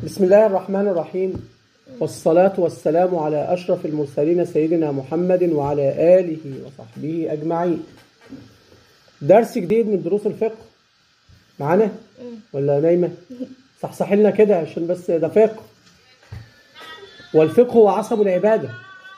بسم الله الرحمن الرحيم والصلاة والسلام على أشرف المرسلين سيدنا محمد وعلى آله وصحبه أجمعين درس جديد من دروس الفقه معانا ولا نايمة صحصح لنا كده عشان بس ده فقه والفقه هو عصب العبادة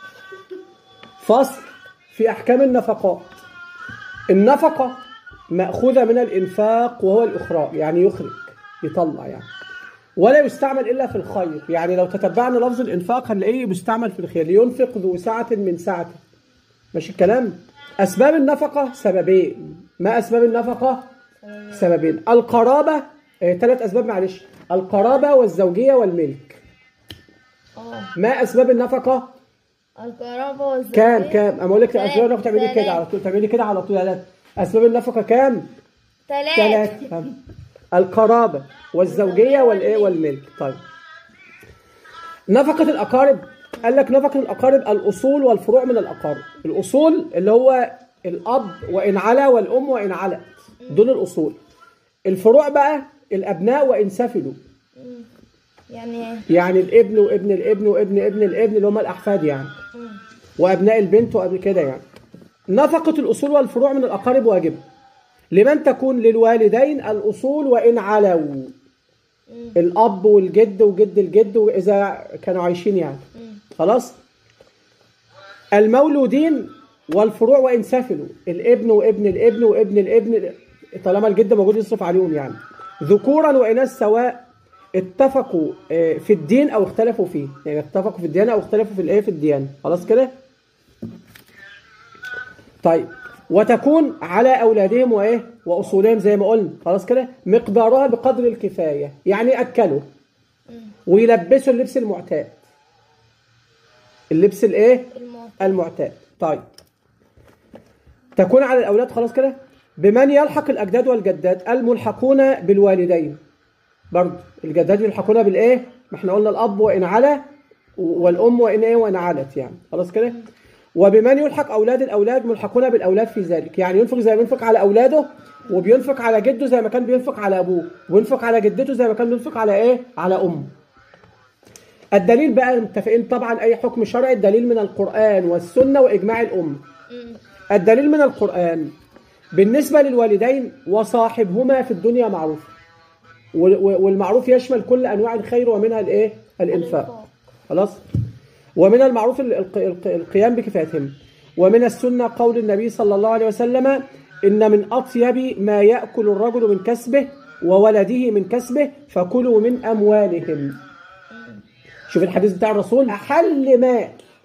فصل في أحكام النفقات النفقة مأخوذة من الإنفاق وهو الإخراج يعني يخرج يطلع يعني ولا يستعمل إلا في الخير يعني لو تتبعنا لفظ الإنفاق هنلاقيه بيستعمل في الخير لينفق ذو سعة من سعته ماشي الكلام أسباب النفقة سببين ما أسباب النفقة سببين القرابة آه، ثلاث أسباب معلش القرابة والزوجية والملك اه ما أسباب النفقة القرابة والزوجية كام كام أما أقول لك تلات- أسباب النفقة تعملي كده تلات. على طول تعملي كده على طول ثلاث أسباب النفقة كام ثلاثة ثلاثة القرابة والزوجية والإيه والملك طيب نفقة الأقارب قال لك نفقة الأقارب الأصول والفروع من الأقارب الأصول اللي هو الأب وإن علا والأم وإن علت دول الأصول الفروع بقى الأبناء وإن سفلوا يعني يعني الابن وابن الابن وابن ابن الابن اللي هم الأحفاد يعني مم. وأبناء البنت وقبل كده يعني نفقة الأصول والفروع من الأقارب واجبة لمن تكون للوالدين الأصول وإن علوا الأب والجد وجد الجد إذا كانوا عايشين يعني مم. خلاص المولودين والفروع وإن سفلوا الابن وابن الابن وابن الابن طالما الجد موجود يصرف عليهم يعني ذكورا وإناث سواء اتفقوا آه، في الدين أو اختلفوا فيه يعني اتفقوا في الديانة أو اختلفوا في الإيه في الديانة خلاص كده طيب وتكون على أولادهم وإيه وأصولهم زي ما قلنا خلاص كده مقدارها بقدر الكفاية يعني أكلوا ويلبسوا اللبس المعتاد اللبس الايه الموت المعتاد طيب تكون على الاولاد خلاص كده بمن يلحق الاجداد والجدات الملحقون بالوالدين برضه الجداد يلحقون بالايه ما احنا قلنا الاب وان علا والام وان ايه وان علت يعني خلاص كده وبمن يلحق اولاد الاولاد ملحقون بالاولاد في ذلك يعني ينفق زي ما ينفق على اولاده وبينفق على جده زي ما كان بينفق على ابوه وينفق على جدته زي ما كان بينفق على ايه على امه الدليل بقى متفقين طبعا اي حكم شرعي الدليل من القرآن والسنة واجماع الامه مم. الدليل من القرآن بالنسبة للوالدين وصاحبهما في الدنيا معروف وال- والمعروف يشمل كل انواع الخير ومنها الايه الانفاق خلاص ومن المعروف ال- الق- الق- القيام بكفايتهم ومن السنة قول النبي صلى الله عليه وسلم إن من أطيب ما يأكل الرجل من كسبه وولده من كسبه فكلوا من أموالهم شوف الحديث بتاع الرسول أحل مال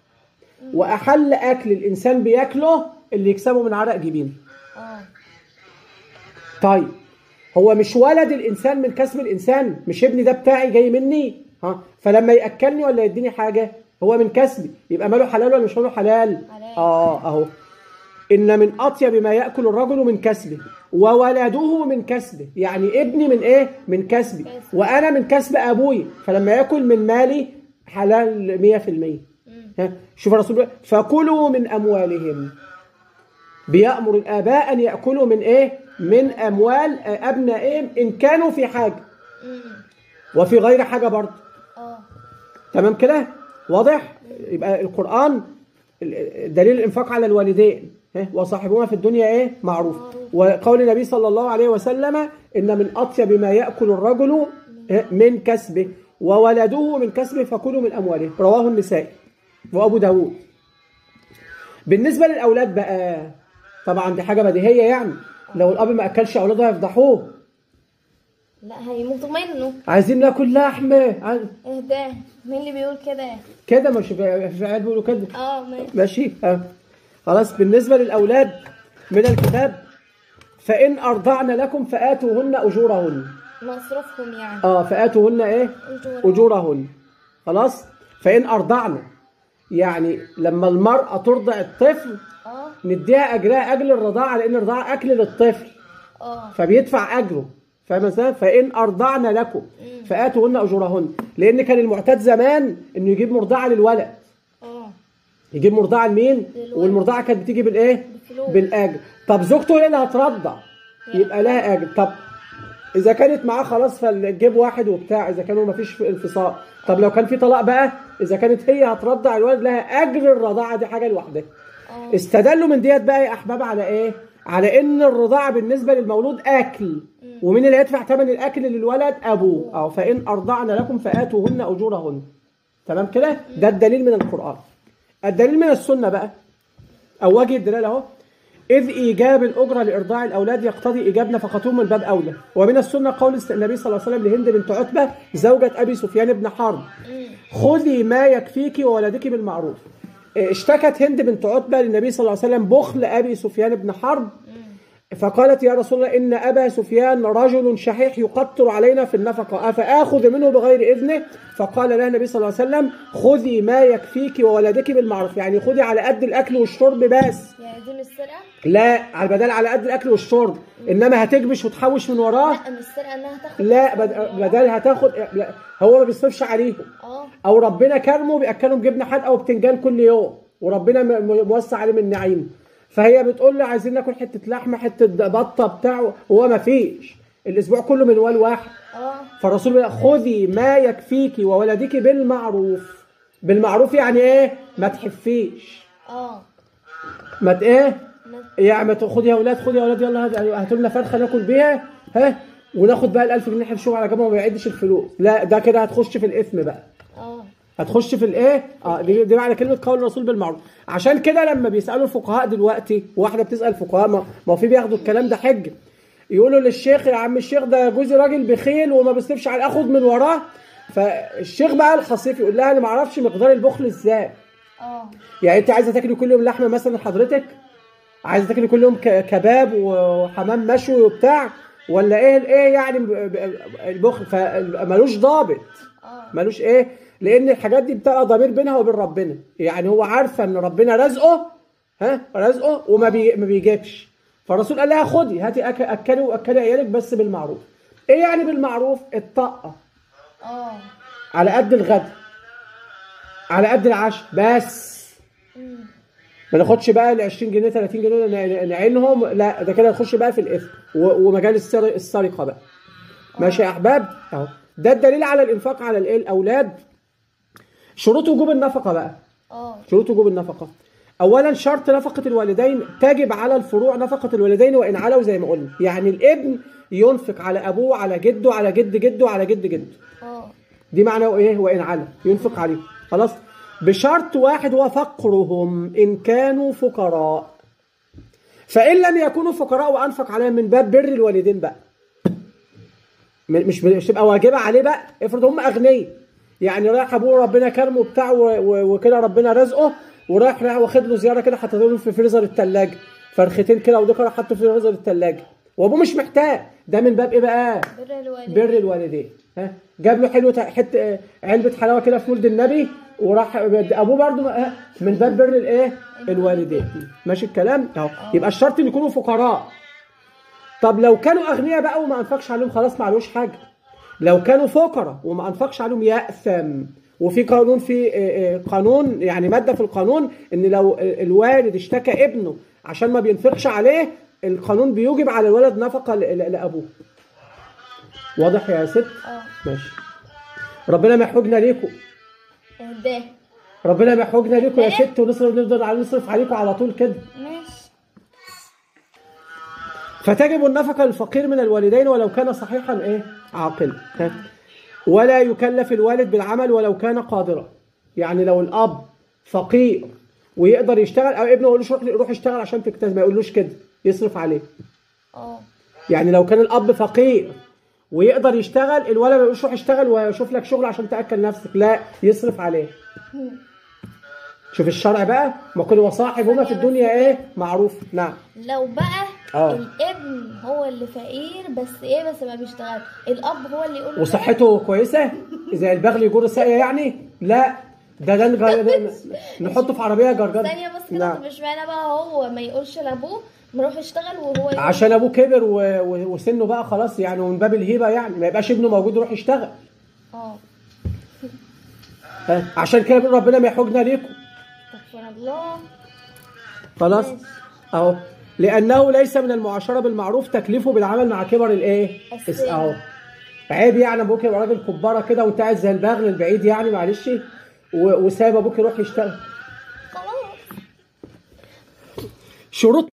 وأحل أكل الإنسان بياكله اللي يكسبه من عرق جبينه اه طيب هو مش ولد الانسان من كسب الانسان مش ابني ده بتاعي جاي مني ها فلما ياكلني ولا يديني حاجه هو من كسبي يبقى ماله حلال ولا مش ماله حلال حلال. اه اهو ان من اطيب ما ياكل الرجل من كسبه وولده من كسبه يعني ابني من ايه من كسبي كسب. وانا من كسب ابوي فلما ياكل من مالي حلال 100% ها شوف الرسول بيقول، فكلوا من اموالهم بيأمر الآباء أن يأكلوا من إيه؟ من أموال أبنائهم إن كانوا في حاجة مم. وفي غير حاجة برضه اه تمام كده؟ واضح؟ يبقى القرآن ال- دليل الإنفاق على الوالدين ها؟ وصاحبهما في الدنيا إيه؟ معروف وقول النبي صلى الله عليه وسلم إن من أطيب ما يأكل الرجل ها؟ من كسبه وولده من كسبه فكلوا من أمواله رواه النسائي وأبو داود بالنسبة للأولاد بقى طبعا دي حاجة بديهية يعني لو الأب ما أكلش أولاده هيفضحوه لا هيموتوا منه عايزين ناكل لحمة عايز- ايه ده مين اللي بيقول كده كده مش في في عيال بيقولوا كده اه ماشي ماشي آه. خلاص بالنسبة للأولاد من الكتاب فإن أرضعن لكم فآتوهن أجورهن مصروفهم يعني اه فآتوهن إيه أجورهم. أجورهن خلاص فإن أرضعن يعني لما المرأة ترضع الطفل اه نديها أجرها أجر الرضاعة لأن الرضاعة أكل للطفل اه فبيدفع اجره فاهم ازاي؟ فان ارضعن لكم فاتوهن اجورهن لان كان المعتاد زمان انه يجيب مرضعه للولد اه يجيب مرضعه لمين للولد. والمرضعه كانت بتيجي بالايه بالفلوس. بالاجر طب زوجته هي اللي هترضع يبقى لها اجر طب اذا كانت معاه خلاص فالجيب واحد وبتاع اذا كانوا ما فيش انفصال طب لو كان في طلاق بقى اذا كانت هي هترضع الولد لها اجر الرضاعه دي حاجه لوحدها اه استدلوا من ديت بقى يا احباب على ايه على ان الرضاعه بالنسبه للمولود اكل ومين اللي هيدفع ثمن الاكل للولد ابوه او فان ارضعن لكم فاتوهن اجورهن تمام كده ده الدليل من القران الدليل من السنه بقى او وجه الدلاله اهو إذ إيجاب الأجرة لإرضاع الأولاد يقتضي إيجاب نفقتهم من باب أولى ومن السنة قول النبي صلى الله عليه وسلم لهند بنت عتبة زوجة أبي سفيان بن حرب خذي ما يكفيك وولدك بالمعروف اشتكت هند بنت عتبة للنبي صلى الله عليه وسلم بخل أبي سفيان بن حرب فقالت يا رسول الله إن أبا سفيان رجل شحيح يقطر علينا في النفقة أفآخذ منه بغير إذنه فقال لها النبي صلى الله عليه وسلم خذي ما يكفيك وولدك بالمعروف يعني خذي على قد الأكل والشرب بس يعني دي مش سرقة؟ لا على بدل على قد الأكل والشرب إنما هتكبش وتحوش من وراه لا مش سرقة انها تاخد لا بد- بدل هتاخد لا هو ما بيصرفش عليهم اه او ربنا كرمه بياكلهم جبنه حادقه وبتنجان كل يوم وربنا م- م- موسع عليه من نعيمه فهي بتقول له عايزين ناكل حته لحمه حته بطه بتاع وهو ما فيش الاسبوع كله منوال واحد اه فالرسول بيقول خذي ما يكفيك وولدك بالمعروف بالمعروف يعني ايه ما تحفيش اه ما ت- ايه ما- يعني ما تاخدي يا اولاد خدي يا اولاد يلا هات- هاتوا لنا فرخه ناكل بيها ها وناخد بقى ال 1000 جنيه نحبشوها على جنب وما يعدش الفلوس لا ده كده هتخش في الاثم بقى اه هتخش في الايه اه دي, دي معنى كلمه قول الرسول بالمعروف عشان كده لما بيسالوا الفقهاء دلوقتي واحده بتسال فقهاء ما, ما هو في بياخدوا الكلام ده حجه يقولوا للشيخ يا عم الشيخ ده جوزي راجل بخيل وما بيصرفش على اخد من وراه فالشيخ بقى الخصيف يقول لها انا ما اعرفش مقدار البخل ازاي اه يعني انت عايزه تاكلي كل يوم لحمه مثلا حضرتك عايزه تاكلي كل يوم ك- كباب وحمام مشوي وبتاع ولا ايه ايه يعني ب- ب- البخل فمالوش ضابط اه مالوش ايه لان الحاجات دي بتبقى ضمير بينها وبين ربنا يعني هو عارفه ان ربنا رزقه ها رزقه وما بي ما بيجيبش فالرسول قال لها خدي هاتي أك- اكلي واكلي عيالك بس بالمعروف ايه يعني بالمعروف الطاقه اه على قد الغدا على قد العشاء بس أمم. ما ناخدش بقى ال 20 جنيه 30 جنيه ن- نعينهم لا ده كده نخش بقى في الاثم و- ومجال السر- السرقه بقى ماشي يا احباب اهو ده الدليل على الانفاق على الايه الاولاد شروط وجوب النفقه بقى اه شروط وجوب النفقه اولا شرط نفقه الوالدين تجب على الفروع نفقه الوالدين وان علوا زي ما قلنا يعني الابن ينفق على ابوه على جده على جد جده على جد جده اه دي معناه ايه وان على ينفق عليه خلاص بشرط واحد هو فقرهم ان كانوا فقراء فان لم يكونوا فقراء وانفق عليهم من باب بر الوالدين بقى م- مش مش تبقى واجبه عليه بقى افرض هم اغنياء يعني رايح ابوه ربنا كرمه بتاع و- و- وكده ربنا رزقه ورايح رايح واخد له زياره كده حاطط له في فريزر الثلاجه فرختين كده ودكر حطه في فريزر الثلاجه وابوه مش محتاج ده من باب ايه بقى بر الوالدين بر الوالدين ها جاب له حلوه حته علبه حلاوه كده في مولد النبي وراح ابوه برضه ها، من باب بر الايه الوالدين ماشي الكلام اهو يبقى الشرط ان يكونوا فقراء طب لو كانوا اغنياء بقى وما انفقش عليهم خلاص معلوش حاجه لو كانوا فقراء وما انفقش عليهم ياثم وفي قانون في آه، آه، قانون يعني ماده في القانون ان لو ال- الوالد اشتكى ابنه عشان ما بينفقش عليه القانون بيوجب على الولد نفقه ل- ل- لابوه واضح يا ست اه ماشي ربنا ما يحوجنا ليكم ده ربنا ما يحوجنا ليكم يا إيه؟ ست ونصرف نفضل على نصرف عليكم على طول كده ماشي فتجب النفقة للفقير من الوالدين ولو كان صحيحا ايه عاقلا ها؟ ولا يكلف الوالد بالعمل ولو كان قادرا يعني لو الاب فقير ويقدر يشتغل او ابنه يقول له روح روح اشتغل عشان تجتاز ما يقولوش كده يصرف عليه اه يعني لو كان الاب فقير ويقدر يشتغل الولد ما يقولوش روح اشتغل وشوف لك شغل عشان تاكل نفسك لا يصرف عليه شوف الشرع بقى ما كل وصاحبهما في الدنيا ايه معروف نعم لو بقى آه. الابن هو اللي فقير بس ايه بس ما بيشتغل الاب هو اللي يقول له وصحته كويسه زي البغل يجر الساقيه يعني لا ده ده نج- نحطه في عربيه جرجر ثانية بس كده طب اشمعنى بقى هو ما يقولش لابوه نروح يشتغل وهو يقول عشان ابوه كبر و... و... وسنه بقى خلاص يعني ومن باب الهيبه يعني ما يبقاش ابنه موجود يروح يشتغل اه ها؟ عشان كده بيقول ربنا ما يحوجنا ليكم استغفر الله خلاص ماشي. اهو لانه ليس من المعاشره بالمعروف تكليفه بالعمل مع كبر الايه السن. اس- اهو عيب يعني ابوك يبقى راجل كباره كده وانت قاعد زي البغل البعيد يعني معلش و- وسايب ابوك يروح يشتغل خلاص شروط